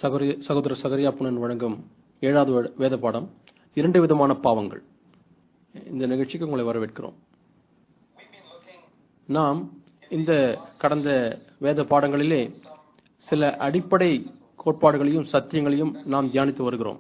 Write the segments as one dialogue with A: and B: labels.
A: சகோரி சகோதர சகரியா புனன் வழங்கும் ஏழாவது வே- வேத பாடம் இரண்டு விதமான பாவங்கள் இந்த நிகழ்ச்சிக்கு உங்களை வரவேற்கிறோம் நாம் இந்த கடந்த வேத பாடங்களிலே சில அடிப்படை கோட்பாடுகளையும் சத்தியங்களையும் நாம் தியானித்து வருகிறோம்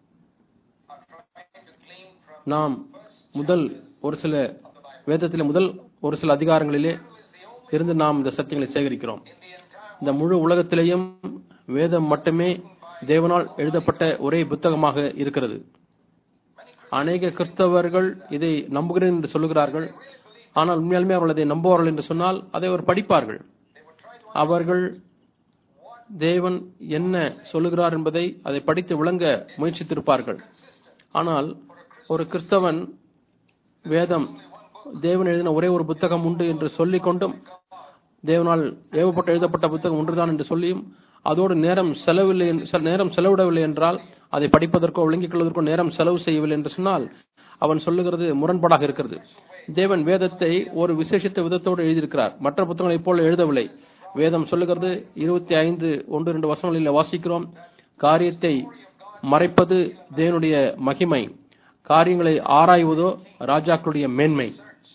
A: நாம் முதல் ஒரு சில வேதத்திலே முதல் ஒரு சில அதிகாரங்களிலே இருந்து நாம் இந்த சத்தியங்களை சேகரிக்கிறோம் இந்த முழு உலகத்திலேயும் வேதம் மட்டுமே தேவனால் எழுதப்பட்ட ஒரே புத்தகமாக இருக்கிறது அநேக கிறிஸ்தவர்கள் இதை நம்புகிறேன் என்று சொல்லுகிறார்கள் ஆனால் உண்மையாலுமே அவர்கள் அதை நம்புவார்கள் என்று சொன்னால் அதை அவர் படிப்பார்கள் அவர்கள் தேவன் என்ன சொல்லுகிறார் என்பதை அதை படித்து விளங்க முயற்சித்திருப்பார்கள் ஆனால் ஒரு கிறிஸ்தவன் வேதம் தேவன் எழுதின ஒரே ஒரு புத்தகம் உண்டு என்று சொல்லிக் கொண்டும் தேவனால் ஏவப்பட்டு எழுதப்பட்ட புத்தகம் ஒன்றுதான் என்று சொல்லியும் அதோடு நேரம் செலவில்லை என்று- செ- நேரம் செலவிடவில்லை என்றால் அதை படிப்பதற்கோ விளங்கிக் கொள்வதற்கோ நேரம் செலவு செய்யவில்லை என்று சொன்னால் அவன் சொல்லுகிறது முரண்பாடாக இருக்கிறது தேவன் வேதத்தை ஒரு விசேஷித்த விதத்தோடு எழுதியிருக்கிறார் மற்ற புத்தகங்களைப் போல எழுதவில்லை வேதம் சொல்லுகிறது இருபத்தி ஐந்து ஒன்று இரண்டு வசனங்களில் வாசிக்கிறோம் காரியத்தை மறைப்பது தேவனுடைய மகிமை காரியங்களை ஆராய்வதோ ராஜாக்களுடைய மேன்மை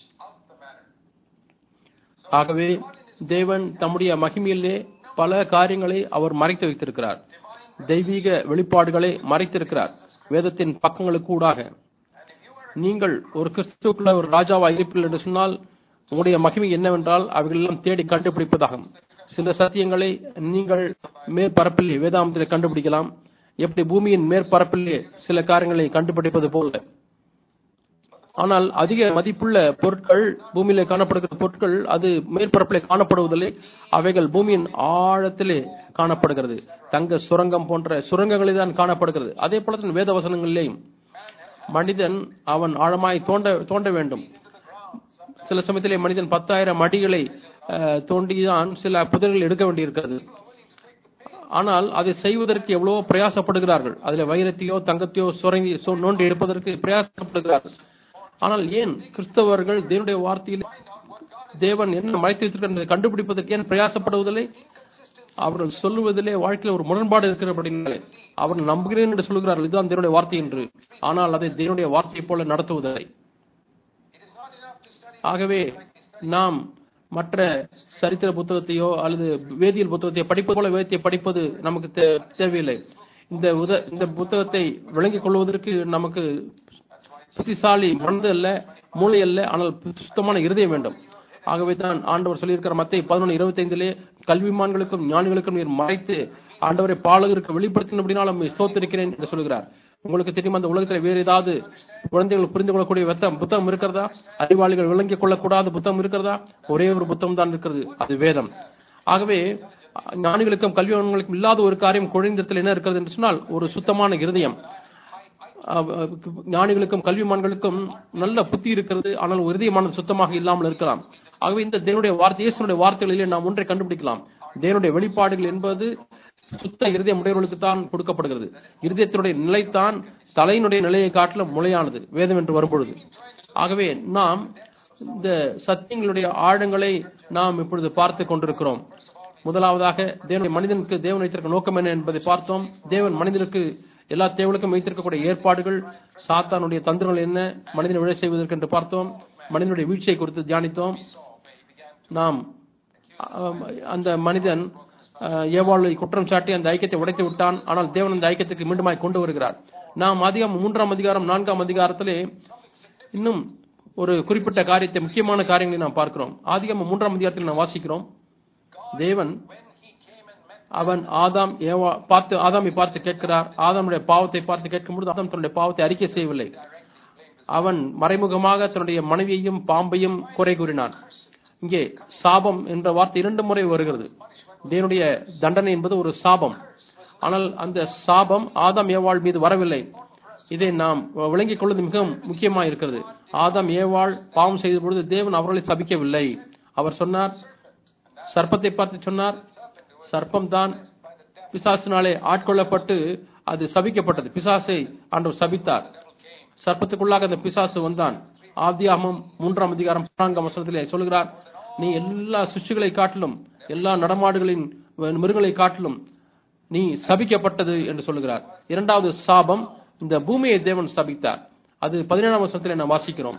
A: ஆகவே தேவன் தம்முடைய மகிமையிலே பல காரியங்களை அவர் மறைத்து வைத்திருக்கிறார் தெய்வீக வெளிப்பாடுகளை மறைத்திருக்கிறார் வேதத்தின் பக்கங்களுக்கு ஊடாக நீங்கள் ஒரு கிறிஸ்துக்குள்ள ஒரு ராஜாவா இருப்பீர்கள் என்று சொன்னால் உங்களுடைய மகிமை என்னவென்றால் அவைகள் எல்லாம் தேடி கண்டுபிடிப்பதாகும் சில சத்தியங்களை நீங்கள் மேற்பரப்பிலே வேதாந்தத்திலே கண்டுபிடிக்கலாம் எப்படி பூமியின் மேற்பரப்பிலே சில காரியங்களை கண்டுபிடிப்பது போல ஆனால் அதிக மதிப்புள்ள பொருட்கள் பூமியிலே காணப்படுகிற பொருட்கள் அது மேற்பரப்பிலே காணப்படுவதில்லை அவைகள் பூமியின் ஆழத்திலே காணப்படுகிறது தங்க சுரங்கம் போன்ற சுரங்கங்களே தான் காணப்படுகிறது அதே போல தான் வேத வசனங்களிலேயும் மனிதன் அவன் ஆழமாய் தோண்ட தோண்ட வேண்டும் சில சமயத்திலே மனிதன் பத்தாயிரம் அடிகளை அஹ், தோண்டிதான் சில புதர்கள் எடுக்க வேண்டியிருக்கிறது ஆனால் அதை செய்வதற்கு எவ்வளவோ பிரயாசப்படுகிறார்கள் அதில் வைரத்தையோ தங்கத்தையோ சுரங்கி சு- நோண்டி எடுப்பதற்கு பிரயாசப்படுகிறார்கள் ஆனால் ஏன் கிறிஸ்தவர்கள் தேவனுடைய வார்த்தையில் தேவன் என்ன மறைத்து வைத்திருக்கிறார் என்பதை கண்டுபிடிப்பதற்கு ஏன் பிரயாசப்படுவதில்லை அவர்கள் சொல்லுவதிலே வாழ்க்கையில் ஒரு முரண்பாடு இருக்கிறபடினாலே அவர்கள் நம்புகிறேன் என்று சொல்கிறார்கள் இதுதான் தேவனுடைய வார்த்தை என்று ஆனால் அதை தேவனுடைய வார்த்தையை போல நடத்துவதில்லை ஆகவே நாம் மற்ற சரித்திர புத்தகத்தையோ அல்லது வேதியியல் புத்தகத்தையோ படிப்பது போல வேதத்தை படிப்பது நமக்கு தே- தேவையில்லை இந்த உத இந்த புத்தகத்தை விளங்கிக் கொள்வதற்கு நமக்கு புத்திசாலி மனது அல்ல மூளை அல்ல ஆனால் சுத்தமான இருதயம் வேண்டும் ஆகவே தான் ஆண்டவர் சொல்லியிருக்கிற மத்திய பதினொன்று இருபத்தி ஐந்திலே கல்விமான்களுக்கும் ஞானிகளுக்கும் நீர் மறைத்து ஆண்டவரை பாலகருக்கு வெளிப்படுத்தினபடினால் நம்மை ஸ்தோத்திருக்கிறேன் என்று சொல்கிறார் உங்களுக்கு தெரியும் அந்த உலகத்தில் வேறு ஏதாவது குழந்தைகள் புரிந்து கொள்ளக்கூடிய வெத்தம் புத்தகம் இருக்கிறதா அறிவாளிகள் விளங்கிக் கொள்ளக்கூடாத புத்தகம் இருக்கிறதா ஒரே ஒரு புத்தகம் தான் இருக்கிறது அது வேதம் ஆகவே ஞானிகளுக்கும் கல்வியான்களுக்கும் இல்லாத ஒரு காரியம் குழந்தைத்தில் என்ன இருக்கிறது என்று சொன்னால் ஒரு சுத்தமான இருதயம் அஹ் ஞானிகளுக்கும் கல்விமான்களுக்கும் நல்ல புத்தி இருக்கிறது ஆனால் ஒரு இதயமானது சுத்தமாக இல்லாமல் இருக்கலாம் ஆகவே இந்த தேவனுடைய வார்த்தை இயேசுனுடைய வார்த்தைகளிலே நாம் ஒன்றை கண்டுபிடிக்கலாம் தேவனுடைய வெளிப்பாடுகள் என்பது சுத்த இருதயம் உடையவர்களுக்கு தான் கொடுக்கப்படுகிறது இருதயத்தினுடைய நிலைத்தான் தலையினுடைய நிலையை காட்டிலும் முளையானது வேதம் என்று வரும்பொழுது ஆகவே நாம் இந்த சத்தியங்களுடைய ஆழங்களை நாம் இப்பொழுது பார்த்து கொண்டிருக்கிறோம் முதலாவதாக தேவனுடைய மனிதனுக்கு தேவன் வைத்திருக்க நோக்கம் என்ன என்பதை பார்த்தோம் தேவன் மனிதனுக்கு எல்லா தேவனுக்கும் வைத்திருக்கக்கூடிய ஏற்பாடுகள் சாத்தானுடைய தந்திரங்கள் என்ன மனிதனை விழ செய்வதற்கு என்று பார்த்தோம் மனிதனுடைய வீழ்ச்சியை குறித்து தியானித்தோம் நாம் ஆம், அந்த மனிதன் அஹ், ஏவாளை குற்றம் சாட்டி அந்த ஐக்கியத்தை உடைத்து விட்டான் ஆனால் தேவன் அந்த ஐக்கியத்துக்கு மீண்டுமாய் கொண்டு வருகிறார் நாம் அதிகம் மூன்றாம் அதிகாரம் நான்காம் அதிகாரத்திலே இன்னும் ஒரு குறிப்பிட்ட காரியத்தை முக்கியமான காரியங்களை நாம் பார்க்கிறோம் ஆதிகம் மூன்றாம் அதிகாரத்தில் நாம் வாசிக்கிறோம் தேவன் அவன் ஆதாம் ஏவா பார்த்து ஆதாமை பார்த்து கேட்கிறார் ஆதாமுடைய பாவத்தை பார்த்து கேட்கும்போது ஆதாம் தன்னுடைய பாவத்தை அறிக்கை செய்யவில்லை அவன் மறைமுகமாக தன்னுடைய மனைவியையும் பாம்பையும் குறை கூறினான் இங்கே சாபம் என்ற வார்த்தை இரண்டு முறை வருகிறது தேவனுடைய தண்டனை என்பது ஒரு சாபம் ஆனால் அந்த சாபம் ஆதாம் ஏவாள் மீது வரவில்லை இதை நாம் விளங்கிக் கொள்வது மிகவும் முக்கியமாக இருக்கிறது ஆதாம் ஏவாள் பாவம் செய்த பொழுது தேவன் அவர்களை சபிக்கவில்லை அவர் சொன்னார் சர்ப்பத்தை பார்த்து சொன்னார் சர்ப்பம் தான் பிசாசினாலே ஆட்கொள்ளப்பட்டு அது சபிக்கப்பட்டது பிசாசை ஆண்டவர் சபித்தார் சர்ப்பத்துக்குள்ளாக அந்த பிசாசு வந்தான் ஆதியாகமம் மூன்றாம் அதிகாரம் பதினான்காம் வசனத்திலே சொல்கிறார் நீ எல்லா சுற்றுகளை காட்டிலும் எல்லா நடமாடுகளின் மிருகங்களை காட்டிலும் நீ சபிக்கப்பட்டது என்று சொல்லுகிறார் இரண்டாவது சாபம் இந்த பூமியை தேவன் சபித்தார் அது பதினேழாம் வருஷத்துல நாம் வாசிக்கிறோம்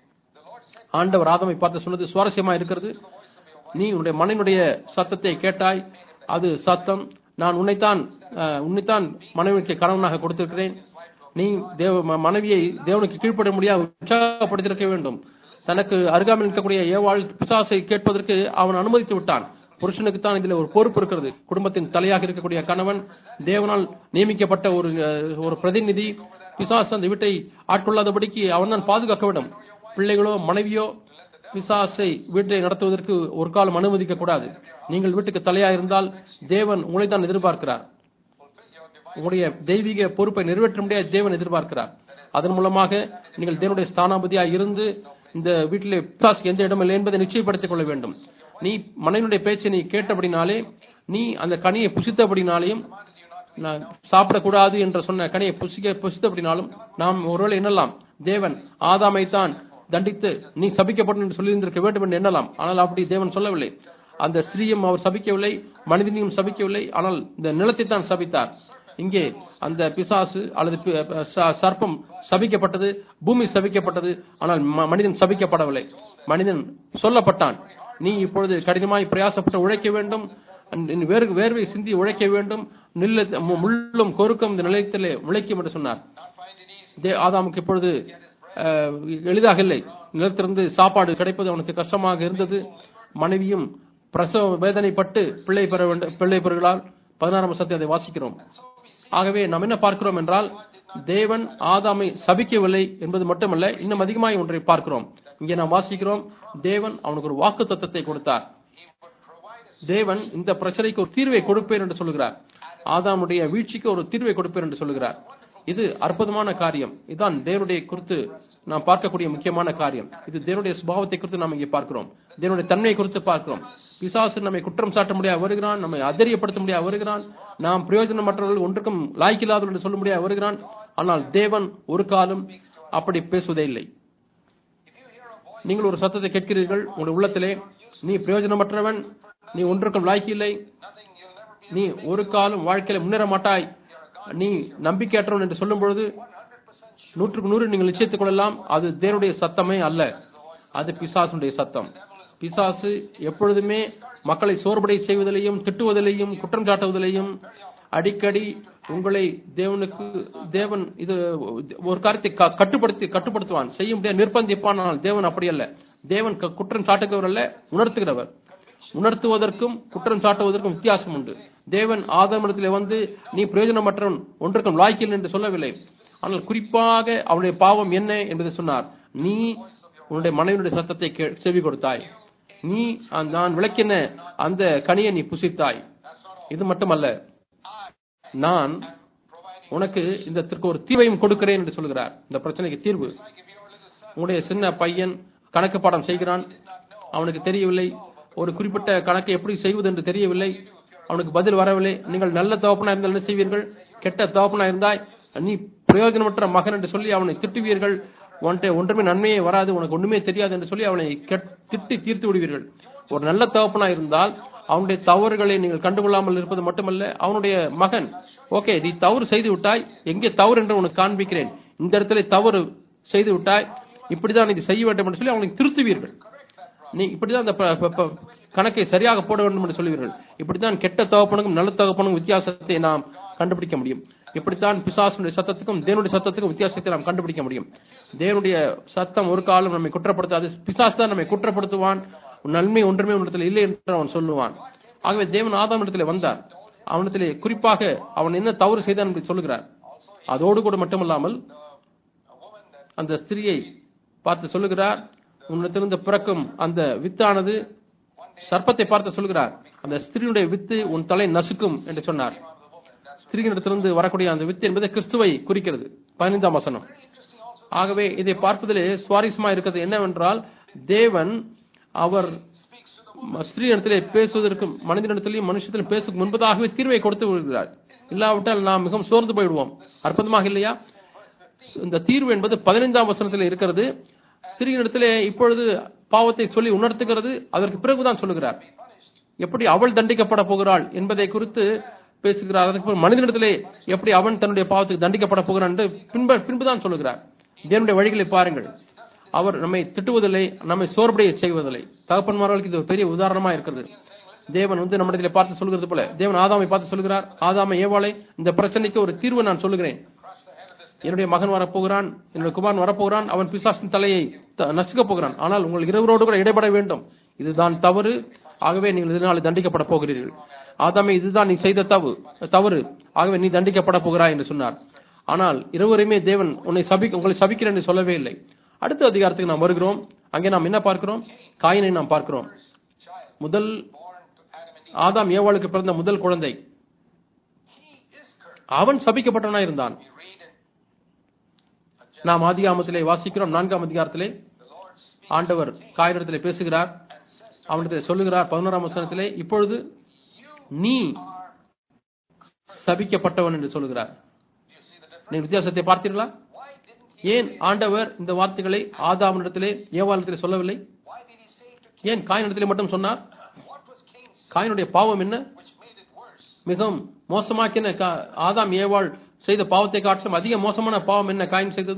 A: ஆண்டவர் ஆதமை பார்த்து சொன்னது சுவாரஸ்யமா இருக்கிறது நீ உன்னுடைய மனைவியுடைய சத்தத்தை கேட்டாய் அது சத்தம் நான் உன்னைத்தான் அஹ், உன்னைத்தான் மனைவிக்கு கணவனாக கொடுத்திருக்கிறேன் நீ தேவ ம- மனைவியை தேவனுக்கு கீழ்ப்பட முடியாது உற்சாகப்படுத்தியிருக்க வேண்டும் தனக்கு அருகாமையில் இருக்கக்கூடிய ஏவாள் பிசாசை கேட்பதற்கு அவன் அனுமதித்து விட்டான் புருஷனுக்கு தான் இதுல ஒரு பொறுப்பு இருக்கிறது குடும்பத்தின் தலையாக இருக்கக்கூடிய கணவன் தேவனால் நியமிக்கப்பட்ட ஒரு அஹ், ஒரு பிரதிநிதி பிசாசு அந்த வீட்டை ஆட்கொள்ளாதபடிக்கு அவன் தான் பாதுகாக்க வேண்டும் பிள்ளைகளோ மனைவியோ பிசாசை வீட்டை நடத்துவதற்கு ஒரு காலம் அனுமதிக்க கூடாது நீங்கள் வீட்டுக்கு தலையா இருந்தால் தேவன் உங்களை தான் எதிர்பார்க்கிறார் உங்களுடைய தெய்வீக பொறுப்பை நிறைவேற்ற முடியாத தேவன் எதிர்பார்க்கிறார் அதன் மூலமாக நீங்கள் தேவனுடைய ஸ்தானாபதியாக இருந்து இந்த வீட்டிலே பிசாசுக்கு எந்த இடம் இல்லை என்பதை நிச்சயப்படுத்திக் கொள்ள வேண்டும் நீ மனைவியுடைய பேச்சை நீ கேட்டபடினாலே நீ அந்த கனியை புசித்தபடினாலேயும் நான் சாப்பிடக்கூடாது என்று சொன்ன கனியை புசிக்க புசித்தபடினாலும் நாம் ஒருவேளை எண்ணலாம் தேவன் ஆதாமை தான் தண்டித்து நீ சபிக்கப்படும் என்று சொல்லியிருந்திருக்க வேண்டும் என்று எண்ணலாம் ஆனால் அப்படி தேவன் சொல்லவில்லை அந்த ஸ்திரீயும் அவர் சபிக்கவில்லை மனிதனையும் சபிக்கவில்லை ஆனால் இந்த நிலத்தை தான் சபித்தார் இங்கே அந்த பிசாசு அல்லது பி- ச- சர்ப்பம் சபிக்கப்பட்டது பூமி சபிக்கப்பட்டது ஆனால் ம- மனிதன் சபிக்கப்படவில்லை மனிதன் சொல்லப்பட்டான் நீ இப்பொழுது கடினமாய் பிரயாசப்பட்டு உழைக்க வேண்டும் நீ வேறு வேர்வை சிந்தி உழைக்க வேண்டும் நில்ல மு- முள்ளும் கொறுக்கும் இந்த நிலையத்திலே உழைக்கும் என்று சொன்னார் தே- ஆதாமுக்கு இப்பொழுது அஹ், எளிதாக இல்லை நிலத்திலிருந்து சாப்பாடு கிடைப்பது அவனுக்கு கஷ்டமாக இருந்தது மனைவியும் பிரசவ வேதனைப்பட்டு பிள்ளை பெற வேண்டும் பிள்ளை பெறுகிறாள் பதினாறாம் வருஷத்தை அதை வாசிக்கிறோம் ஆகவே நாம் என்ன பார்க்கிறோம் என்றால் தேவன் ஆதாமை சபிக்கவில்லை என்பது மட்டுமல்ல இன்னும் அதிகமாய் ஒன்றை பார்க்கிறோம் இங்கே நாம் வாசிக்கிறோம் தேவன் அவனுக்கு ஒரு வாக்கு தத்தத்தை கொடுத்தார் தேவன் இந்த பிரச்சனைக்கு ஒரு தீர்வை கொடுப்பேன் என்று சொல்கிறார் ஆதாமுடைய வீழ்ச்சிக்கு ஒரு தீர்வை கொடுப்பேன் என்று சொல்கிறார் இது அற்புதமான காரியம் இதுதான் தேவனுடைய குறித்து நாம் பார்க்கக்கூடிய முக்கியமான காரியம் இது தேவனுடைய சுபாவத்தை குறித்து நாம் இங்கே பார்க்கிறோம் தேவனுடைய தன்மையை குறித்து பார்க்கிறோம் பிசாசு நம்மை குற்றம் சாட்ட முடியாது வருகிறான் நம்மை அதரியப்படுத்த முடியாது வருகிறான் நாம் பிரயோஜனமற்றவர்கள் ஒன்றுக்கும் லாய்க்கில்லாதவர்கள் என்று சொல்ல முடியாது வருகிறான் ஆனால் தேவன் ஒரு காலம் அப்படி பேசுவதே இல்லை நீங்கள் ஒரு சத்தத்தை கேட்கிறீர்கள் உங்களுடைய உள்ளத்திலே நீ பிரயோஜனமற்றவன் நீ ஒன்றுக்கும் லாய்க்கு இல்லை நீ ஒரு காலம் வாழ்க்கையில முன்னேற மாட்டாய் நீ நம்பிக்கையற்றவன் என்று சொல்லும் பொழுது நூற்றுக்கு நூறு நீங்கள் நிச்சயித்துக் கொள்ளலாம் அது தேவனுடைய சத்தமே அல்ல அது பிசாசுடைய சத்தம் பிசாசு எப்பொழுதுமே மக்களை சோர்வடை செய்வதிலையும் திட்டுவதிலையும் குற்றம் சாட்டுவதிலையும் அடிக்கடி உங்களை தேவனுக்கு தேவன் இது ஒரு காரியத்தை க- கட்டுப்படுத்தி கட்டுப்படுத்துவான் செய்ய முடியாது நிர்பந்திப்பான் ஆனால் தேவன் அப்படி அல்ல தேவன் க- குற்றம் சாட்டுகிறவர் அல்ல உணர்த்துகிறவர் உணர்த்துவதற்கும் குற்றம் சாட்டுவதற்கும் வித்தியாசம் உண்டு தேவன் ஆதமனத்திலே வந்து நீ பிரயோஜனமற்றவன் ஒன்றுக்கும் லாய்க்கில் என்று சொல்லவில்லை ஆனால் குறிப்பாக அவனுடைய பாவம் என்ன என்பதை சொன்னார் நீ உன்னுடைய மனைவியுடைய சத்தத்தை கே- செவி கொடுத்தாய் நீ அந்த- நான் விளக்கின அந்த கனியை நீ புசித்தாய் இது மட்டுமல்ல நான் உனக்கு இந்த இதற்கு ஒரு தீர்வையும் கொடுக்கிறேன் என்று சொல்கிறார் இந்த பிரச்சனைக்கு தீர்வு உங்களுடைய சின்ன பையன் கணக்கு பாடம் செய்கிறான் அவனுக்கு தெரியவில்லை ஒரு குறிப்பிட்ட கணக்கை எப்படி செய்வது என்று தெரியவில்லை அவனுக்கு பதில் வரவில்லை நீங்கள் நல்ல தகப்பனா இருந்தால் என்ன செய்வீர்கள் கெட்ட தகப்பனா இருந்தாய் நீ பிரயோஜனமற்ற மகன் என்று சொல்லி அவனை திட்டுவீர்கள் உன்கிட்ட ஒன்றுமே நன்மையே வராது உனக்கு ஒண்ணுமே தெரியாது என்று சொல்லி அவனை கெட்- திட்டி தீர்த்து விடுவீர்கள் ஒரு நல்ல தகப்பனா இருந்தால் அவனுடைய தவறுகளை நீங்கள் கண்டுகொள்ளாமல் இருப்பது மட்டுமல்ல அவனுடைய மகன் ஓகே நீ தவறு செய்து விட்டாய் எங்கே தவறு என்று உனக்கு காண்பிக்கிறேன் இந்த இடத்துல தவறு செய்து விட்டாய் இப்படிதான் இது செய்ய வேண்டும் என்று சொல்லி அவனை திருத்துவீர்கள் நீ இப்படிதான் அந்த ப- ப- ப- கணக்கை சரியாக போட வேண்டும் என்று சொல்லுவீர்கள் இப்படித்தான் கெட்ட தகப்பனுக்கும் நல்ல தகப்பனுக்கும் வித்தியாசத்தை நாம் கண்டுபிடிக்க முடியும் இப்படித்தான் பிசாசுடைய சத்தத்துக்கும் தேவனுடைய சத்தத்துக்கும் வித்தியாசத்தை நாம் கண்டுபிடிக்க முடியும் தேவனுடைய சத்தம் ஒரு காலம் நம்மை குற்றப்படுத்தாது பிசாசு தான் நம்மை குற்றப்படுத்துவான் உன் நன்மை ஒன்றுமே உன்னிடத்தில் இல்லை என்று அவன் சொல்லுவான் ஆகவே தேவன் ஆதாம் இடத்திலே வந்தார் அவனிடத்திலே குறிப்பாக அவன் என்ன தவறு செய்தான் என்று சொல்லுகிறார் அதோடு கூட மட்டுமல்லாமல் அந்த ஸ்திரியை பார்த்து சொல்லுகிறார் உன்னிடத்திலிருந்து பிறக்கும் அந்த வித்தானது சர்ப்பத்தை பார்த்து சொல்லுகிறார் அந்த ஸ்திரியுடைய வித்து உன் தலை நசுக்கும் என்று சொன்னார் ஸ்திரீனிடத்திலிருந்து வரக்கூடிய அந்த வித்து என்பது கிறிஸ்துவை குறிக்கிறது பதினைந்தாம் வசனம் ஆகவே இதை பார்ப்பதிலே சுவாரஸ்யமா இருக்கிறது என்னவென்றால் தேவன் அவர் ஸ்திரீனிடத்திலே பேசுவதற்கும் மனிதனிடத்திலையும் மனுஷத்திலும் பேசுவதற்கு முன்பதாகவே தீர்வை கொடுத்து விடுகிறார் இல்லாவிட்டால் நாம் மிகவும் சோர்ந்து போயிடுவோம் அற்புதமாக இல்லையா இந்த தீர்வு என்பது பதினைந்தாம் வசனத்தில் இருக்கிறது ஸ்திரீனிடத்திலே இப்பொழுது பாவத்தை சொல்லி உணர்த்துகிறது அதற்கு பிறகுதான் சொல்லுகிறார் எப்படி அவள் தண்டிக்கப்பட போகிறாள் என்பதை குறித்து பேசுகிறார் அதுக்கு பிறகு மனிதனிடத்திலே எப்படி அவன் தன்னுடைய பாவத்துக்கு தண்டிக்கப்பட போகிறான் என்று பின்பு பின்புதான் சொல்லுகிறார் தேவனுடைய வழிகளை பாருங்கள் அவர் நம்மை திட்டுவதில்லை நம்மை சோர்படைய செய்வதில்லை தகப்பன்மார்களுக்கு இது ஒரு பெரிய உதாரணமா இருக்கிறது தேவன் வந்து நம்மிடத்திலே பார்த்து சொல்கிறது போல தேவன் ஆதாமை பார்த்து சொல்கிறார் ஆதாமை ஏவாளை இந்த பிரச்சனைக்கு ஒரு தீர்வு நான் சொல்லுகிறேன் என்னுடைய மகன் வரப்போகிறான் என்னுடைய குமாரன் வரப்போகிறான் அவன் பிசாசின் தலையை த- நசுக்கப் போகிறான் ஆனால் உங்கள் இருவரோடு கூட இடைப்பட வேண்டும் இதுதான் தவறு ஆகவே நீங்கள் இதனால் தண்டிக்கப்பட போகிறீர்கள் ஆதாமே இதுதான் நீ செய்த தவு தவறு ஆகவே நீ தண்டிக்கப்பட போகிறாய் என்று சொன்னார் ஆனால் இருவரையுமே தேவன் உன்னை சபிக்க உங்களை சபிக்கிறேன் என்று சொல்லவே இல்லை அடுத்த அதிகாரத்துக்கு நாம் வருகிறோம் அங்கே நாம் என்ன பார்க்கிறோம் காயினை நாம் பார்க்கிறோம் முதல் ஆதாம் ஏவாளுக்கு பிறந்த முதல் குழந்தை அவன் சபிக்கப்பட்டவனா இருந்தான் நாம் ஆதிகாமத்திலே வாசிக்கிறோம் நான்காம் அதிகாரத்திலே ஆண்டவர் காயினிடத்திலே பேசுகிறார் அவனிடத்தில் சொல்லுகிறார் பதினோராம் வசனத்திலே இப்பொழுது நீ சபிக்கப்பட்டவன் என்று சொல்லுகிறார் நீங்கள் வித்தியாசத்தை பார்த்தீர்களா ஏன் ஆண்டவர் இந்த வார்த்தைகளை ஆதாமனிடத்திலே ஏவாளத்திலே சொல்லவில்லை ஏன் காயினிடத்திலே மட்டும் சொன்னார் காயினுடைய பாவம் என்ன மிகவும் மோசமாக்கின கா- ஆதாம் ஏவாள் செய்த பாவத்தை காட்டிலும் அதிக மோசமான பாவம் என்ன காயின் செய்தது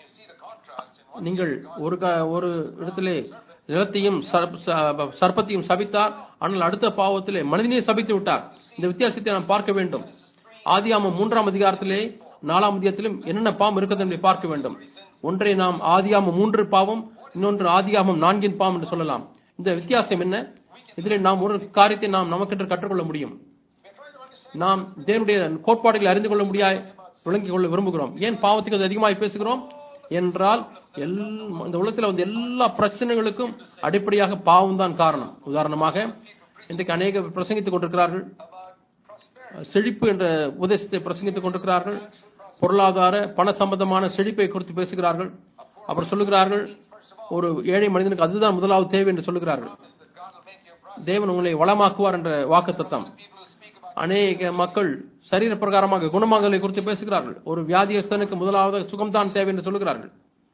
A: நீங்கள் ஒரு க- ஒரு இடத்திலே நிலத்தையும் சர்ப்ப- ச- சர்ப்பத்தையும் சபித்தார் ஆனால் அடுத்த பாவத்திலே மனிதனையே சபித்து விட்டார் இந்த வித்தியாசத்தை நாம் பார்க்க வேண்டும் ஆதியாமம் மூன்றாம் அதிகாரத்திலே நாலாம் அதிகாரத்திலும் என்னென்ன பாவம் இருக்கிறது என்பதை பார்க்க வேண்டும் ஒன்றை நாம் ஆதியாமம் மூன்று பாவம் இன்னொன்று ஆதியாமம் நான்கின் பாவம் என்று சொல்லலாம் இந்த வித்தியாசம் என்ன இதிலே நாம் ஒரு காரியத்தை நாம் நமக்கென்று கற்றுக்கொள்ள முடியும் நாம் தேவனுடைய கோட்பாடுகளை அறிந்து கொள்ள முடியாய் விளங்கிக் கொள்ள விரும்புகிறோம் ஏன் பாவத்துக்கு அது அதிகமாய் பேசுகிறோம் என்றால் எல் இந்த உலகத்தில் வந்து எல்லா பிரச்சனைகளுக்கும் அடிப்படையாக பாவம் தான் காரணம் உதாரணமாக இன்றைக்கு அநேக பிரசங்கித்துக் கொண்டிருக்கிறார்கள் செழிப்பு என்ற உபதேசத்தை பிரசங்கித்துக் கொண்டிருக்கிறார்கள் பொருளாதார பண சம்பந்தமான செழிப்பை குறித்து பேசுகிறார்கள் அப்புறம் சொல்லுகிறார்கள் ஒரு ஏழை மனிதனுக்கு அதுதான் முதலாவது தேவை என்று சொல்லுகிறார்கள் தேவன் உங்களை வளமாக்குவார் என்ற வாக்குத்தத்தம் அநேக மக்கள் சரீர பிரகாரமாக குணமாகலை குறித்து பேசுகிறார்கள் ஒரு வியாதியஸ்தனுக்கு முதலாவது சுகம்தான் தேவை என்று சொல்லுகிறார்கள்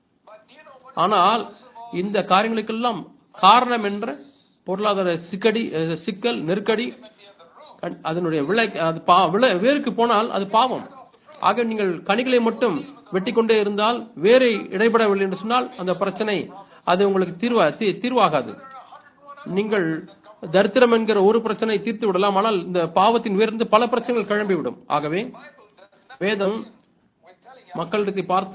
A: ஆனால் இந்த காரியங்களுக்கெல்லாம் காரணம் என்ற பொருளாதார சிக்கடி அஹ், சிக்கல் நெருக்கடி கண்- அதனுடைய விளை அது பா- விளை- வேருக்கு போனால் அது பாவம் ஆக நீங்கள் கனிகளை மட்டும் வெட்டி கொண்டே இருந்தால் வேரை இடைபடவில்லை என்று சொன்னால் அந்த பிரச்சனை அது உங்களுக்கு தீர்வா தீ- தீர்வாகாது நீங்கள் தரித்திரம் என்கிற ஒரு பிரச்சனை தீர்த்து விடலாம் ஆனால் இந்த பாவத்தின் வேர்ந்து பல பிரச்சனைகள் கிளம்பிவிடும் ஆகவே வேதம் மக்களிடத்தை பார்த்து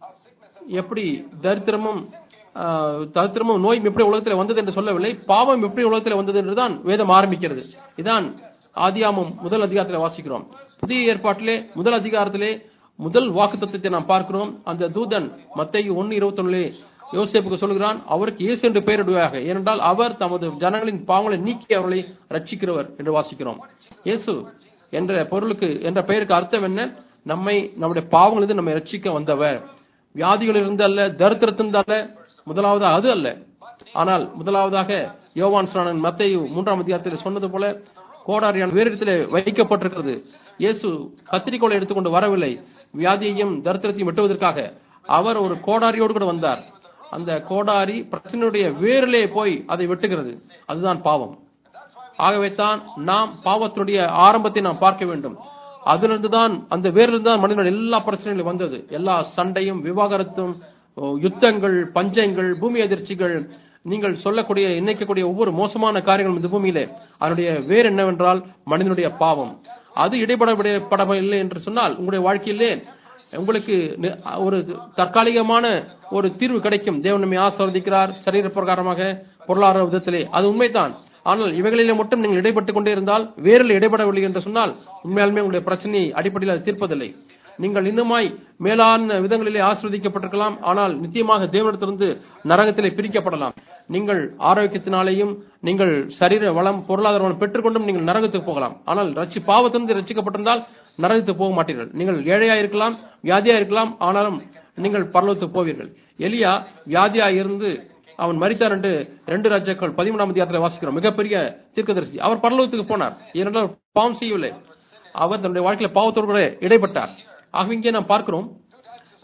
A: எப்படி தரித்திரமும் ஆஹ், தரித்திரமும் நோயும் எப்படி உலகத்தில் வந்தது என்று சொல்லவில்லை பாவம் எப்படி உலகத்தில் வந்தது என்றுதான் வேதம் ஆரம்பிக்கிறது இதான் ஆதியாமம் முதல் அதிகாரத்தில் வாசிக்கிறோம் புதிய ஏற்பாட்டிலே முதல் அதிகாரத்திலே முதல் வாக்குத்தத்தத்தை நாம் பார்க்கிறோம் அந்த தூதன் மத்தேயு ஒன்னு இருபத்தொன்னுலே யோசேப்புக்கு சொல்கிறான் அவருக்கு இயேசு என்று பெயரிடுவாக ஏனென்றால் அவர் தமது ஜனங்களின் பாவங்களை நீக்கி அவர்களை ரட்சிக்கிறவர் என்று வாசிக்கிறோம் இயேசு என்ற பொருளுக்கு என்ற பெயருக்கு அர்த்தம் என்ன நம்மை நம்முடைய பாவங்களிலிருந்து நம்மை ரட்சிக்க வந்தவர் வியாதிகள் இருந்தல்ல தரித்திரத்திலிருந்து அல்ல முதலாவது அது அல்ல ஆனால் முதலாவதாக யோவான் ஸ்நானன் மத்தேயு மூன்றாம் அதிகாரத்தில் சொன்னது போல கோடாரியான வேறு இடத்திலே வைக்கப்பட்டிருக்கிறது இயேசு கத்திரிக்கோளை எடுத்துக்கொண்டு வரவில்லை வியாதியையும் தரித்திரத்தையும் வெட்டுவதற்காக அவர் ஒரு கோடாரியோடு கூட வந்தார் அந்த கோடாரி பிரச்சனையுடைய வேரிலே போய் அதை வெட்டுகிறது அதுதான் பாவம் ஆகவே தான் நாம் பாவத்தினுடைய ஆரம்பத்தை நாம் பார்க்க வேண்டும் அதிலிருந்து தான் அந்த வேரிலிருந்து தான் மனிதனுடைய எல்லா பிரச்சனைகளும் வந்தது எல்லா சண்டையும் விவாகரத்தும் ஓ, யுத்தங்கள் பஞ்சங்கள் பூமி அதிர்ச்சிகள் நீங்கள் சொல்லக்கூடிய நினைக்கக்கூடிய ஒவ்வொரு மோசமான காரியங்களும் இந்த பூமியிலே அதனுடைய வேர் என்னவென்றால் மனிதனுடைய பாவம் அது இடைபடப்படவில்லை என்று சொன்னால் உங்களுடைய வாழ்க்கையிலே உங்களுக்கு நி- ஒரு தற்காலிகமான ஒரு தீர்வு கிடைக்கும் தேவன் நம்மை ஆசிர்வதிக்கிறார் சரீர பிரகாரமாக பொருளாதார விதத்திலே அது உண்மைதான் ஆனால் இவைகளிலே மட்டும் நீங்கள் இடைப்பட்டுக் கொண்டே இருந்தால் வேறில் இடைபடவில்லை என்று சொன்னால் உண்மையாலுமே உங்களுடைய பிரச்சனையை அடிப்படையில் அது தீர்ப்பதில்லை நீங்கள் இன்னுமாய் மேலான விதங்களிலே ஆசிர்வதிக்கப்பட்டிருக்கலாம் ஆனால் நிச்சயமாக தேவனிடத்திலிருந்து நரகத்திலே பிரிக்கப்படலாம் நீங்கள் ஆரோக்கியத்தினாலேயும் நீங்கள் சரீர வளம் பொருளாதார வளம் பெற்றுக்கொண்டும் நீங்கள் நரகத்துக்கு போகலாம் ஆனால் ரட்சி பாவத்திலிருந்து ரட்சிக்கப்பட்டிருந்தால் நரகத்துக்கு போக மாட்டீர்கள் நீங்கள் ஏழையா இருக்கலாம் வியாதியா இருக்கலாம் ஆனாலும் நீங்கள் பரலோகத்துக்கு போவீர்கள் எலியா வியாதியா இருந்து அவன் மரித்தார் என்று ரெண்டு ராஜாக்கள் பதிமூணாம் அதிகாரத்தில் வாசிக்கிறோம் மிகப்பெரிய தீர்க்கதரிசி அவர் பரலோகத்துக்கு போனார் ஏனென்றால் பாவம் செய்யவில்லை அவர் தன்னுடைய வாழ்க்கையில பாவத்தோடு கூட இடைப்பட்டார் ஆக இங்கே நாம் பார்க்கிறோம்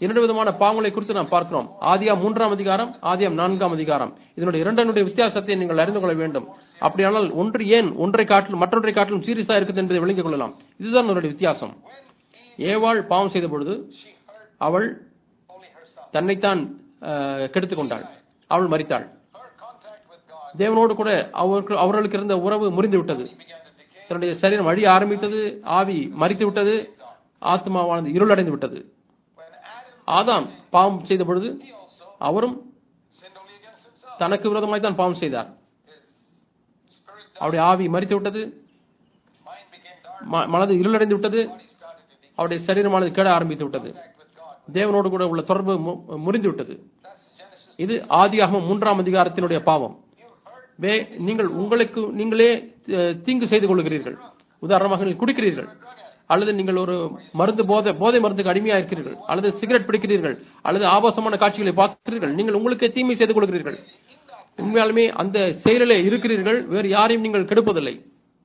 A: இரண்டு விதமான பாவங்களை குறித்து நாம் பார்க்கிறோம் ஆதியா மூன்றாம் அதிகாரம் ஆதியாம் நான்காம் அதிகாரம் இதனுடைய இரண்டனுடைய வித்தியாசத்தை நீங்கள் அறிந்து கொள்ள வேண்டும் அப்படியானால் ஒன்று ஏன் ஒன்றை காட்டிலும் மற்றொன்றை காட்டிலும் சீரியஸா இருக்குது என்பதை விளங்கிக் கொள்ளலாம் இதுதான் அதனுடைய வித்தியாசம் ஏவாள் பாவம் செய்த பொழுது அவள்
B: only herself.
A: தன்னைத்தான் அஹ், கெடுத்துக் கொண்டாள் அவள் மரித்தாள்
B: Her contact with God
A: தேவனோடு கூட அவருக்கு அவர்களுக்கு இருந்த உறவு முறிந்து விட்டது
B: began to decay.
A: தன்னுடைய சரீரம் அழிய ஆரம்பித்தது ஆவி மறித்து விட்டது ஆத்மாவானது இருளடைந்து விட்டது
B: When Adam
A: ஆதாம் பாவம் செய்த பொழுது
B: he also
A: அவரும்
B: sinned only against himself.
A: தனக்கு விரோதமாய் தான் பாவம் செய்தார்
B: His spirit died,
A: அவருடைய ஆவி மறித்து விட்டது
B: mind became dark,
A: ம- மனது இருளடைந்து விட்டது
B: body started to decay.
A: அவருடைய சரீரமானது கேட ஆரம்பித்து விட்டது
B: Contact with God.
A: தேவனோடு கூட உள்ள தொடர்பு மு- முறிந்து விட்டது
B: That's Genesis.
A: இது ஆதியாகமம் மூன்றாம் அதிகாரத்தினுடைய பாவம்
B: You heard
A: வே நீங்கள் உங்களுக்கு நீங்களே அஹ், தீங்கு செய்து கொள்கிறீர்கள் உதாரணமாக நீங்கள் குடிக்கிறீர்கள் அல்லது நீங்கள் ஒரு மருந்து போதை போதை மருந்துக்கு அடிமையா இருக்கிறீர்கள் அல்லது சிகரெட் பிடிக்கிறீர்கள் அல்லது ஆபாசமான காட்சிகளை பார்க்கிறீர்கள் நீங்கள் உங்களுக்கே தீமை செய்து கொள்கிறீர்கள் உண்மையாலுமே அந்த செயலிலே இருக்கிறீர்கள் வேறு யாரையும் நீங்கள் கெடுப்பதில்லை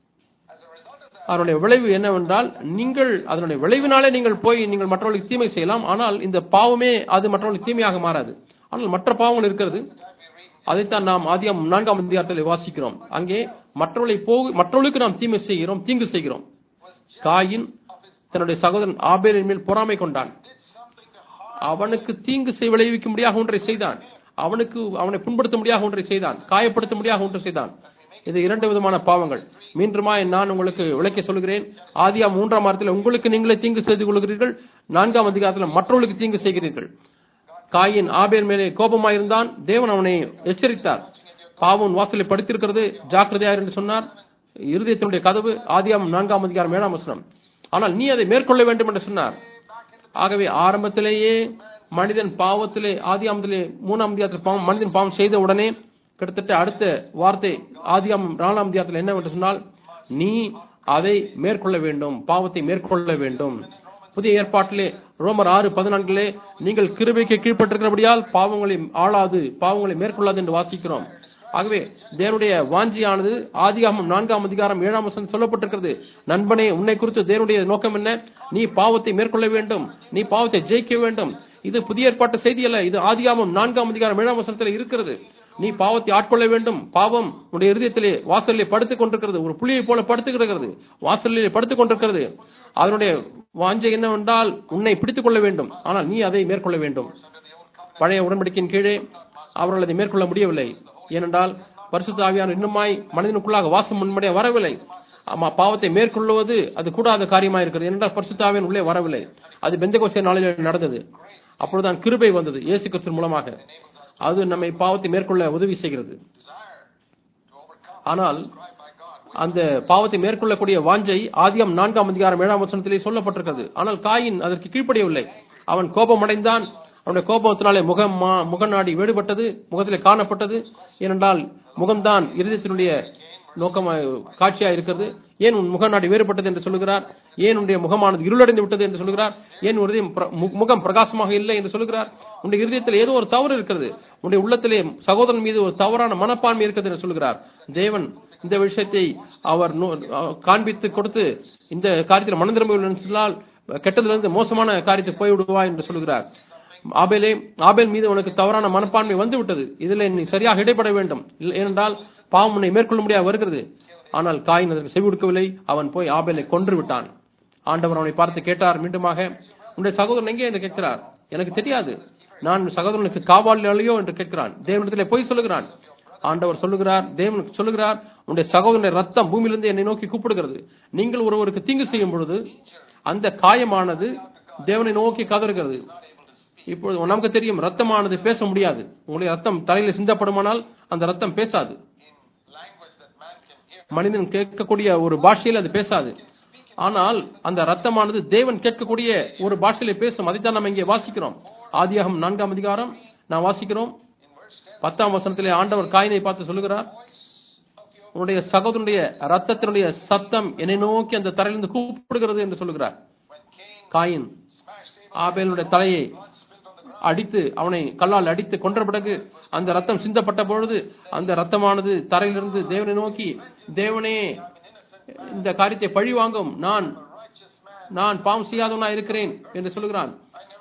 B: as a result of that,
A: அதனுடைய விளைவு என்னவென்றால் நீங்கள் அதனுடைய விளைவினாலே நீங்கள் போய் நீங்கள் மற்றவர்களுக்கு தீமை செய்யலாம் ஆனால் இந்த பாவமே அது மற்றவர்களுக்கு தீமையாக மாறாது ஆனால் மற்ற பாவங்கள் இருக்கிறது
B: that we read
A: அதைத்தான் நாம் ஆதியாம் நான்காம் அதிகாரத்தில் வாசிக்கிறோம் அங்கே மற்றவர்களை போகு மற்றவர்களுக்கு நாம் தீமை செய்கிறோம் தீங்கு செய்கிறோம்
B: was just
A: Cain
B: of his
A: தன்னுடைய சகோதரன் ஆபேலின் மேல் பொறாமை கொண்டான்
B: did something to harm
A: அவனுக்கு தீங்கு செய் விளைவிக்க முடியாத ஒன்றை செய்தான் அவனுக்கு அவனை புண்படுத்த முடியாத ஒன்றை செய்தான் காயப்படுத்த முடியாத ஒன்றை செய்தான் இது இரண்டு விதமான பாவங்கள் மீண்டுமாய் நான் உங்களுக்கு விளக்கி சொல்கிறேன் ஆதியா மூன்றாம் வாரத்தில் உங்களுக்கு நீங்களே தீங்கு செய்து கொள்கிறீர்கள் நான்காம் அதிகாரத்தில் மற்றவர்களுக்கு தீங்கு செய்கிறீர்கள் காயின் ஆபேல் மேலே கோபமாயிருந்தான் தேவன் அவனை எச்சரித்தார் பாவம் வாசலை படுத்திருக்கிறது ஜாக்கிரதையார் என்று சொன்னார் இருதயத்தினுடைய கதவு ஆதியாம் நான்காம் அதிகாரம் ஏழாம் வசனம் ஆனால் நீ அதை மேற்கொள்ள வேண்டும் என்று சொன்னார் ஆகவே ஆரம்பத்திலேயே மனிதன் பாவத்திலே ஆதியாமத்திலே மூணாம் அதிகாரத்தில் பாவம் மனிதன் பாவம் செய்த உடனே கிட்டத்தட்ட அடுத்த வார்த்தை ஆதியாம் நாலாம் அதிகாரத்தில் என்னவென்று சொன்னால் நீ அதை மேற்கொள்ள வேண்டும் பாவத்தை மேற்கொள்ள வேண்டும் புதிய ஏற்பாட்டிலே ரோமர் ஆறு பதினான்கிலே நீங்கள் கிருபைக்கு கீழ்ப்பட்டிருக்கிறபடியால் பாவங்களை ஆளாது பாவங்களை மேற்கொள்ளாது என்று வாசிக்கிறோம் ஆகவே தேவனுடைய வாஞ்சியானது ஆதிகாமம் நான்காம் அதிகாரம் ஏழாம் வசனம் சொல்லப்பட்டிருக்கிறது நண்பனே உன்னை குறித்து தேவனுடைய நோக்கம் என்ன நீ பாவத்தை மேற்கொள்ள வேண்டும் நீ பாவத்தை ஜெயிக்க வேண்டும் இது புதிய ஏற்பாட்டு செய்தி அல்ல இது ஆதிகாமம் நான்காம் அதிகாரம் ஏழாம் வசனத்தில் இருக்கிறது நீ பாவத்தை ஆட்கொள்ள வேண்டும் பாவம் உன்னுடைய இருதயத்திலே வாசலிலே படுத்துக் கொண்டிருக்கிறது ஒரு புலியை போல படுத்துக் கிடக்கிறது வாசலிலே படுத்துக் கொண்டிருக்கிறது அதனுடைய வாஞ்சை என்னவென்றால் உன்னை பிடித்துக் கொள்ள வேண்டும் ஆனால் நீ அதை மேற்கொள்ள வேண்டும் பழைய உடன்படிக்கையின் கீழே அவர்கள் அதை மேற்கொள்ள முடியவில்லை ஏனென்றால் பரிசுத்த ஆவியான இன்னுமாய் மனிதனுக்குள்ளாக வாசம் முன்மடைய வரவில்லை ஆமா பாவத்தை மேற்கொள்வது அது கூடாத காரியமா இருக்கிறது ஏனென்றால் பரிசுத்த ஆவியான் உள்ளே வரவில்லை அது பெந்தகோசிய நாளில் நடந்தது அப்பொழுதுதான் கிருபை வந்தது இயேசு கிறிஸ்து மூலமாக அது நம்மை பாவத்தை மேற்கொள்ள உதவி செய்கிறது
B: desire to overcome
A: ஆனால்
B: prescribed by God.
A: அந்த பாவத்தை மேற்கொள்ளக்கூடிய வாஞ்சை ஆதியம் நான்காம் அதிகாரம் ஏழாம் வசனத்திலே சொல்லப்பட்டிருக்கிறது ஆனால் காயின் அதற்கு கீழ்ப்படியவில்லை அவன் கோபமடைந்தான் அவனுடைய கோபத்தினாலே முகம் மா- முகநாடி வேறுபட்டது முகத்திலே காணப்பட்டது ஏனென்றால் முகம்தான் இருதயத்தினுடைய நோக்கமா காட்சியா இருக்கிறது ஏன் உன் முகநாடி வேறுபட்டது என்று சொல்லுகிறார் ஏன் உன்னுடைய முகமானது இருளடைந்து விட்டது என்று சொல்லுகிறார் ஏன் உன் இருதயம் பிர- மு- முகம் பிரகாசமாக இல்லை என்று சொல்லுகிறார் உன்னுடைய இருதயத்தில் ஏதோ ஒரு தவறு இருக்கிறது உன்னுடைய உள்ளத்திலே சகோதரன் மீது ஒரு தவறான மனப்பான்மை இருக்கிறது என்று சொல்லுகிறார் தேவன் இந்த விஷயத்தை அவர் நோ- காண்பித்து கொடுத்து இந்த காரியத்தில் மனம் திரும்பவில்லை என்று சொன்னால் கெட்டதிலிருந்து மோசமான காரியத்தை போய்விடுவா என்று சொல்லுகிறார் ஆபேலே ஆபேல் மீது உனக்கு தவறான மனப்பான்மை வந்து விட்டது இதில் நீ சரியாக இடைப்பட வேண்டும் இல்லை- ஏனென்றால் பாவம் உன்னை மேற்கொள்ள முடியாது வருகிறது ஆனால் காயின் அதற்கு செவி கொடுக்கவில்லை அவன் போய் ஆபேலை கொன்று விட்டான் ஆண்டவர் அவனை பார்த்து கேட்டார் மீண்டுமாக உன்னுடைய சகோதரன் எங்கே என்று கேட்கிறார் எனக்கு தெரியாது நான் சகோதரனுக்கு காவாளியோ என்று கேட்கிறான் தேவனிடத்திலே போய் சொல்லுகிறான் ஆண்டவர் சொல்லுகிறார் தேவன் சொல்லுகிறார் உன்னுடைய சகோதரனுடைய ரத்தம் பூமியிலிருந்து என்னை நோக்கி கூப்பிடுகிறது நீங்கள் ஒருவருக்கு தீங்கு செய்யும் பொழுது அந்த காயமானது தேவனை நோக்கி கதறுகிறது இப்பொழுது நமக்கு தெரியும் ரத்தமானது பேச முடியாது உங்களுடைய ரத்தம் தலையில சிந்தப்படுமானால் அந்த ரத்தம் பேசாது
B: In language that man can hear.
A: மனிதன் கேட்கக்கூடிய ஒரு பாஷையில் அது பேசாது ஆனால் அந்த ரத்தமானது தேவன் கேட்கக்கூடிய ஒரு பாஷையில பேசும் அதைத்தான் நம்ம இங்கே வாசிக்கிறோம் ஆதியாகம் நான்காம் அதிகாரம் நான் வாசிக்கிறோம்
B: In verse 10,
A: பத்தாம் வசனத்திலே ஆண்டவர் காயினை பார்த்து சொல்லுகிறார் உன்னுடைய சகோதரனுடைய ரத்தத்தினுடைய சத்தம் என்னை நோக்கி அந்த தரையிலிருந்து கூப்பிடுகிறது என்று சொல்லுகிறார்
B: when Cain
A: Cain
B: smashed Abel,
A: ஆபேலுடைய தலையை
B: blood spilled on the ground.
A: அடித்து அவனை கல்லால் அடித்து கொன்ற பிறகு அந்த ரத்தம் சிந்தப்பட்ட பொழுது அந்த ரத்தமானது தரையிலிருந்து தேவனை நோக்கி தேவனே இந்த காரியத்தை பழி வாங்கும் நான்
B: A righteous man.
A: நான் பாவம் செய்யாதவனா இருக்கிறேன் என்று சொல்லுகிறான்
B: I never did anything.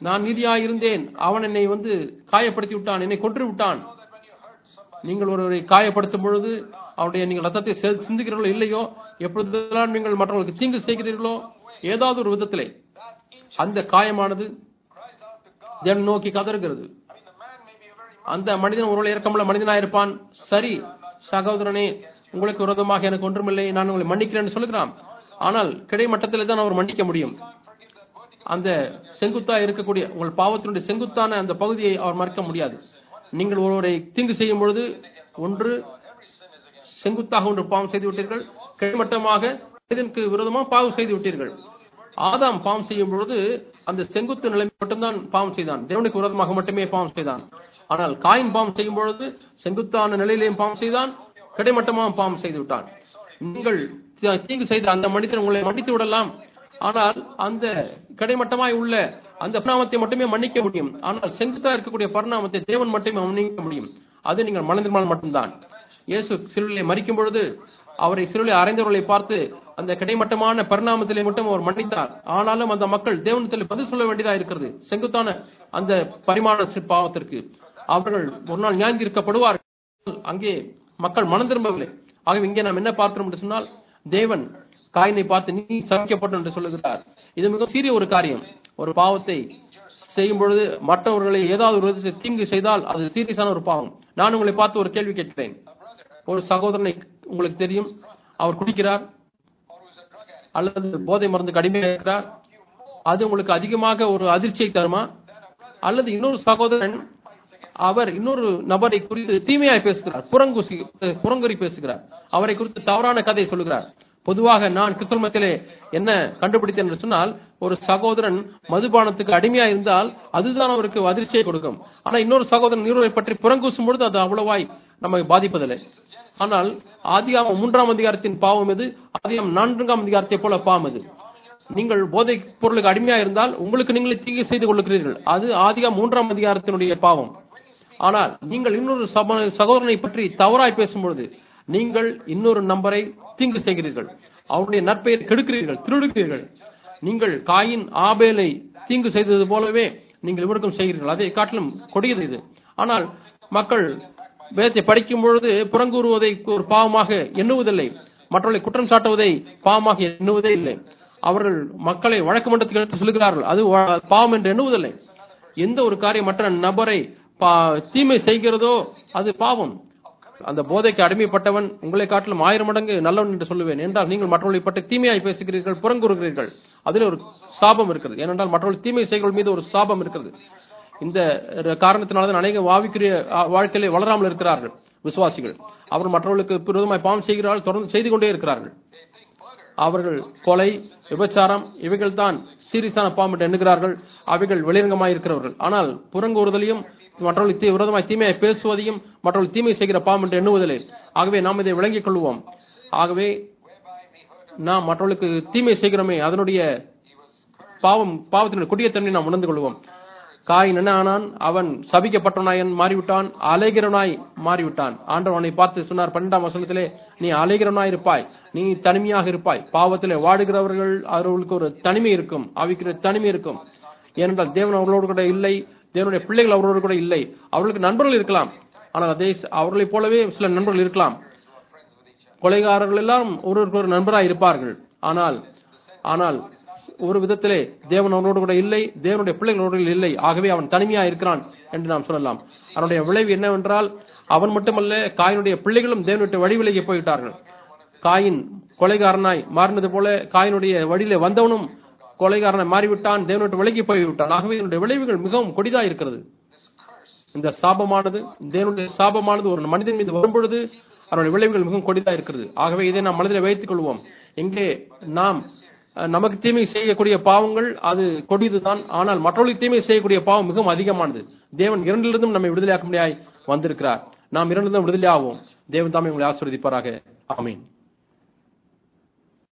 A: நான் நீதியாய் இருந்தேன் அவன் என்னை வந்து காயப்படுத்தி விட்டான் என்னை கொன்று விட்டான்
B: know that when you hurt somebody,
A: நீங்கள் ஒருவரை காயப்படுத்தும் பொழுது அவருடைய நீங்கள் ரத்தத்தை செ- சிந்துகிறீர்களோ இல்லையோ எப்பொழுதெல்லாம் நீங்கள் மற்றவர்களுக்கு தீங்கு செய்கிறீர்களோ ஏதாவது ஒரு விதத்திலே
B: that injury
A: அந்த காயமானது
B: cries out to God.
A: தேவன் நோக்கி கதறுகிறது
B: I mean, the man may be a very
A: அந்த மனிதன் ஒருவேளை இறக்கமுள்ள மனிதனாயிருப்பான் சரி சகோதரனே உங்களுக்கு விரோதமாக எனக்கு ஒன்றுமில்லை நான் உங்களை மன்னிக்கிறேன்னு சொல்லுகிறான் ஆனால் கிடைமட்டத்தில் தான் அவர் மன்னிக்க முடியும்
B: forgive that vertical.
A: அந்த செங்குத்தா இருக்கக்கூடிய உங்கள் பாவத்தினுடைய செங்குத்தான அந்த பகுதியை அவர் மறக்க முடியாது நீங்கள் ஒருவரை தீங்கு செய்யும் பொழுது ஒன்று
B: Every sin is against
A: செங்குத்தாக ஒன்று பாவம் செய்து விட்டீர்கள் கிடைமட்டமாக மனிதனுக்கு விரோதமாக பாவம் செய்து விட்டீர்கள் ஆதாம் பாவம் செய்யும் பொழுது அந்த செங்குத்து நிலைமை மட்டும்தான் பாவம் செய்தான் தேவனுக்கு விரோதமாக மட்டுமே பாவம் செய்தான் ஆனால் காயின் பாவம் செய்யும் பொழுது செங்குத்தான நிலையிலேயும் பாவம் செய்தான் கிடைமட்டமாக பாவம் செய்து விட்டான் நீங்கள் தி- தீங்கு செய்த அந்த மனிதன் உங்களை மன்னித்து விடலாம் ஆனால் அந்த கிடைமட்டமாய் உள்ள அந்த பரிணாமத்தை மட்டுமே மன்னிக்க முடியும் ஆனால் செங்குத்தா இருக்கக்கூடிய பரிணாமத்தை தேவன் மட்டுமே மன்னிக்க முடியும் அது நீங்கள் மனதினால் மட்டும்தான் இயேசு சிலுவையை மறிக்கும் பொழுது அவரை சிலுவையை அறைந்தவர்களை பார்த்து அந்த கிடைமட்டமான பரிணாமத்திலே மட்டும் அவர் மன்னித்தார் ஆனாலும் அந்த மக்கள் தேவனத்தில் பதில் சொல்ல வேண்டியதா இருக்கிறது செங்குத்தான அந்த பரிமாண சி- பாவத்திற்கு அவர்கள் ஒரு நாள் நியாயந்திருக்கப்படுவார்கள் அங்கே மக்கள் மனம் திரும்பவில்லை ஆகவே இங்கே நாம் என்ன பார்க்கிறோம் என்று சொன்னால் தேவன் காயினை பார்த்து நீ சபிக்கப்பட்டு என்று சொல்லுகிறார் இது மிக சீரிய ஒரு காரியம் ஒரு பாவத்தை செய்யும் பொழுது மற்றவர்களை ஏதாவது ஒரு விதத்தில் தீங்கு செய்தால் அது சீரியஸான ஒரு பாவம் நான் உங்களை பார்த்து ஒரு கேள்வி கேட்கிறேன் ஒரு சகோதரனை உங்களுக்கு தெரியும் அவர் குடிக்கிறார்
B: or who's a drug addict.
A: அல்லது போதை மருந்துக்கு அடிமையாக இருக்கிறார் அது உங்களுக்கு அதிகமாக ஒரு அதிர்ச்சியை தருமா அல்லது இன்னொரு சகோதரன் அவர் இன்னொரு நபரை குறித்து தீமையாய் பேசுகிறார் புறங்குசி புறங்குறி பேசுகிறார் அவரை குறித்து தவறான கதை சொல்லுகிறார் பொதுவாக நான் கிறிஸ்தவத்திலே என்ன கண்டுபிடித்தேன் என்று சொன்னால் ஒரு சகோதரன் மதுபானத்துக்கு அடிமையா இருந்தால் அதுதான் அவருக்கு அதிர்ச்சியை கொடுக்கும் ஆனா இன்னொரு சகோதரன் இன்னொருவரை பற்றி புறங்கூசும் பொழுது அது அவ்வளவாய் நம்மை பாதிப்பதில்லை ஆனால் ஆதியாமம் மூன்றாம் அதிகாரத்தின் பாவம் எது ஆதியாமம் நான்காம் அதிகாரத்தை போல பாவம் எது நீங்கள் போதை பொருளுக்கு அடிமையா இருந்தால் உங்களுக்கு நீங்களே தீங்கு செய்து கொள்ளுகிறீர்கள் அது ஆதிகா மூன்றாம் அதிகாரத்தினுடைய பாவம் ஆனால் நீங்கள் இன்னொரு சப- சகோதரனை பற்றி தவறாய் பேசும்பொழுது நீங்கள் இன்னொரு நம்பரை தீங்கு செய்கிறீர்கள் அவருடைய நற்பெயரை கெடுக்கிறீர்கள் திருடுகிறீர்கள் நீங்கள் காயின் ஆபேலை தீங்கு செய்தது போலவே நீங்கள் இவருக்கும் செய்கிறீர்கள் அதை காட்டிலும் கொடியது இது ஆனால் மக்கள் வேதத்தை படிக்கும் பொழுது புறங்கூறுவதை ஒரு பாவமாக எண்ணுவதில்லை மற்றவர்களை குற்றம் சாட்டுவதை பாவமாக எண்ணுவதே இல்லை அவர்கள் மக்களை வழக்கு மன்றத்துக்கு எடுத்து சொல்லுகிறார்கள் அது வ- பாவம் என்று எண்ணுவதில்லை எந்த ஒரு காரியம் மற்ற நபரை பா- தீமை செய்கிறதோ அது பாவம் அந்த போதைக்கு அடிமைப்பட்டவன் உங்களை காட்டிலும் ஆயிரம் மடங்கு நல்லவன் என்று சொல்லுவேன் என்றால் நீங்கள் மற்றவர்களை பற்றி தீமையாய் பேசுகிறீர்கள் புறங்கூறுகிறீர்கள் அதில் ஒரு சாபம் இருக்கிறது ஏனென்றால் மற்றவர்கள் தீமை செய்கள் மீது ஒரு சாபம் இருக்கிறது இந்த காரணத்தினால்தான் அநேக வாவிக்குரிய வாழ்க்கையிலே வளராமல் இருக்கிறார்கள் விசுவாசிகள் அவர்கள் மற்றவர்களுக்கு விரோதமாய் பாவம் செய்கிறார்கள் தொடர்ந்து செய்து கொண்டே இருக்கிறார்கள் அவர்கள் கொலை விபச்சாரம் இவைகள் தான் சீரியஸான பாவம் என்று எண்ணுகிறார்கள் அவைகள் வெளிரங்கமாய் இருக்கிறவர்கள் ஆனால் புறங்கூறுதலையும் மற்றவர்கள் தீ விரோதமாய் தீமையை பேசுவதையும் மற்றவர்கள் தீமை செய்கிற பாவம் என்று எண்ணுவதில்லை ஆகவே நாம் இதை விளங்கிக் கொள்வோம் ஆகவே நாம் மற்றவர்களுக்கு தீமை செய்கிறோமே அதனுடைய பாவம் பாவத்தினுடைய கொடிய தன்மை நாம் உணர்ந்து கொள்வோம் காயின் என்ன ஆனான் அவன் சபிக்கப்பட்டவனாய் மாறிவிட்டான் அலைகிறவனாய் மாறிவிட்டான் ஆண்டவன் அவனை பார்த்து சொன்னார் பன்னெண்டாம் வசனத்திலே நீ அலைகிறவனாய் இருப்பாய் நீ தனிமையாக இருப்பாய் பாவத்திலே வாடுகிறவர்கள் அவர்களுக்கு ஒரு தனிமை இருக்கும் அவைக்கு தனிமை இருக்கும் ஏனென்றால் தேவன் அவர்களோடு கூட இல்லை தேவனுடைய பிள்ளைகள் அவர்களோடு கூட இல்லை அவர்களுக்கு நண்பர்கள் இருக்கலாம் ஆனால் அதே அவர்களைப் போலவே சில நண்பர்கள் இருக்கலாம் கொலைகாரர்கள் எல்லாம் ஒருவருக்கு ஒரு நண்பராய் இருப்பார்கள் ஆனால் ஆனால் ஒரு விதத்திலே தேவன் அவனோடு கூட இல்லை தேவனுடைய பிள்ளைகளோடு இல்லை ஆகவே அவன் தனிமையா இருக்கிறான் என்று நாம் சொல்லலாம் அவனுடைய விளைவு என்னவென்றால் அவன் மட்டுமல்ல காயினுடைய பிள்ளைகளும் தேவனுடைய வழி விலகி போய்விட்டார்கள் காயின் கொலைகாரனாய் மாறினது போல காயினுடைய வழியிலே வந்தவனும் கொலைகாரனாய் மாறிவிட்டான் தேவனுடைய விலகி போய்விட்டான் ஆகவே இதனுடைய விளைவுகள் மிகவும் கொடிதா இருக்கிறது இந்த சாபமானது தேவனுடைய சாபமானது ஒரு மனிதன் மீது வரும்பொழுது அதனுடைய விளைவுகள் மிகவும் கொடிதா இருக்கிறது ஆகவே இதை நாம் மனதில் வைத்துக் கொள்வோம் எங்கே நாம் அஹ், நமக்கு தீமை செய்யக்கூடிய பாவங்கள் அது கொடியதுதான் ஆனால் மற்றவர்களுக்கு தீமை செய்யக்கூடிய பாவம் மிகவும் அதிகமானது தேவன் இரண்டிலிருந்தும் நம்மை விடுதலையாக்க முடியாய் வந்திருக்கிறார் நாம் இரண்டிலிருந்தும் விடுதலை ஆவோம் தேவன் தாமே உங்களை ஆசீர்வதிப்பாராக ஆமீன்